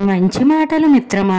మంచి మాటలు మిత్రమా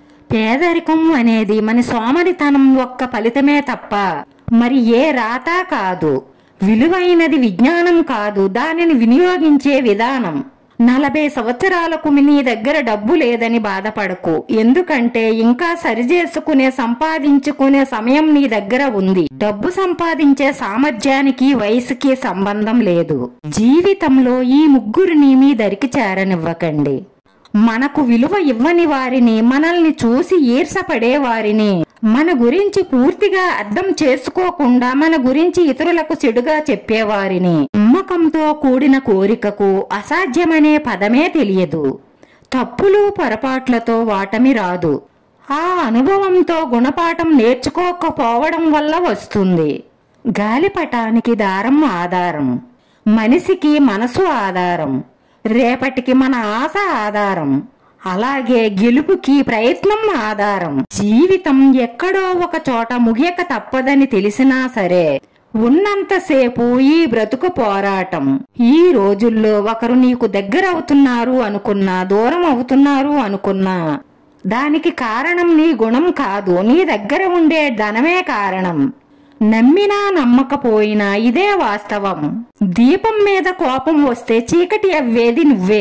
పేదరికం అనేది మన సోమరితనం ఒక్క ఫలితమే తప్ప మరి ఏ రాత కాదు విలువైనది విజ్ఞానం కాదు దానిని వినియోగించే విధానం నలభై సంవత్సరాలకు నీ దగ్గర డబ్బు లేదని బాధపడకు ఎందుకంటే ఇంకా సరిచేసుకునే సంపాదించుకునే సమయం నీ దగ్గర ఉంది డబ్బు సంపాదించే సామర్థ్యానికి వయసుకి సంబంధం లేదు జీవితంలో ఈ ముగ్గురిని మీ దరికి చేరనివ్వకండి మనకు విలువ ఇవ్వని వారిని మనల్ని చూసి ఈర్షపడే వారిని మన గురించి పూర్తిగా అర్థం చేసుకోకుండా మన గురించి ఇతరులకు చెడుగా చెప్పేవారిని నమ్మకంతో కూడిన కోరికకు అసాధ్యమనే పదమే తెలియదు తప్పులు పొరపాట్లతో వాటమి రాదు ఆ అనుభవంతో గుణపాఠం నేర్చుకోకపోవడం వల్ల వస్తుంది గాలిపటానికి దారం ఆధారం మనిషికి మనసు ఆధారం రేపటికి మన ఆశ ఆధారం అలాగే గెలుపుకి ప్రయత్నం ఆధారం జీవితం ఎక్కడో ఒక చోట ముగియక తప్పదని తెలిసినా సరే ఉన్నంతసేపు ఈ బ్రతుకు పోరాటం ఈ రోజుల్లో ఒకరు నీకు దగ్గర అవుతున్నారు అనుకున్నా దూరం అవుతున్నారు అనుకున్నా దానికి కారణం నీ గుణం కాదు నీ దగ్గర ఉండే ధనమే కారణం నమ్మినా నమ్మకపోయినా ఇదే వాస్తవం దీపం మీద కోపం వస్తే చీకటి అవ్వేది నువ్వే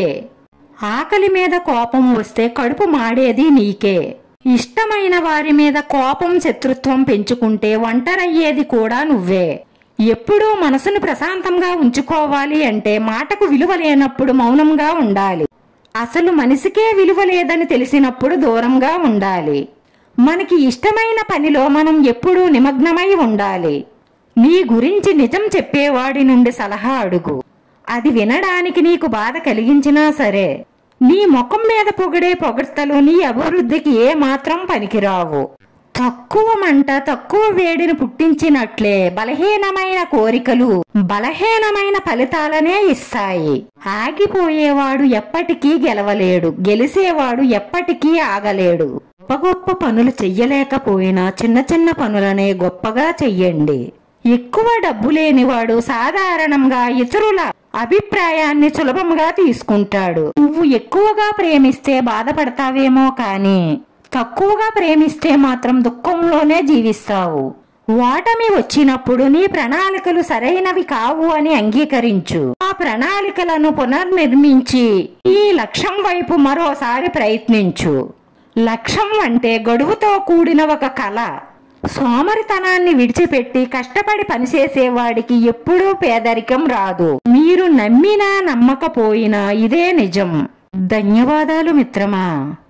ఆకలి మీద కోపం వస్తే కడుపు మాడేది నీకే ఇష్టమైన వారి మీద కోపం శత్రుత్వం పెంచుకుంటే ఒంటరయ్యేది కూడా నువ్వే ఎప్పుడూ మనసును ప్రశాంతంగా ఉంచుకోవాలి అంటే మాటకు విలువ లేనప్పుడు మౌనంగా ఉండాలి అసలు మనిషికే విలువ లేదని తెలిసినప్పుడు దూరంగా ఉండాలి మనకి ఇష్టమైన పనిలో మనం ఎప్పుడూ నిమగ్నమై ఉండాలి నీ గురించి నిజం చెప్పేవాడి నుండి సలహా అడుగు అది వినడానికి నీకు బాధ కలిగించినా సరే నీ ముఖం మీద పొగిడే పొగడ్తలు నీ అభివృద్ధికి ఏ మాత్రం పనికిరావు తక్కువ మంట తక్కువ వేడిని పుట్టించినట్లే బలహీనమైన కోరికలు బలహీనమైన ఫలితాలనే ఇస్తాయి ఆగిపోయేవాడు ఎప్పటికీ గెలవలేడు గెలిసేవాడు ఎప్పటికీ ఆగలేడు గొప్ప గొప్ప పనులు చెయ్యలేకపోయినా చిన్న చిన్న పనులనే గొప్పగా చెయ్యండి ఎక్కువ డబ్బు లేనివాడు సాధారణంగా ఇతరుల అభిప్రాయాన్ని సులభంగా తీసుకుంటాడు నువ్వు ఎక్కువగా ప్రేమిస్తే బాధపడతావేమో కానీ తక్కువగా ప్రేమిస్తే మాత్రం దుఃఖంలోనే జీవిస్తావు ఓటమి వచ్చినప్పుడు నీ ప్రణాళికలు సరైనవి కావు అని అంగీకరించు ఆ ప్రణాళికలను పునర్నిర్మించి ఈ లక్ష్యం వైపు మరోసారి ప్రయత్నించు లక్ష్యం అంటే గడువుతో కూడిన ఒక కళ సోమరితనాన్ని విడిచిపెట్టి కష్టపడి పనిచేసేవాడికి ఎప్పుడూ పేదరికం రాదు మీరు నమ్మినా నమ్మకపోయినా ఇదే నిజం ధన్యవాదాలు మిత్రమా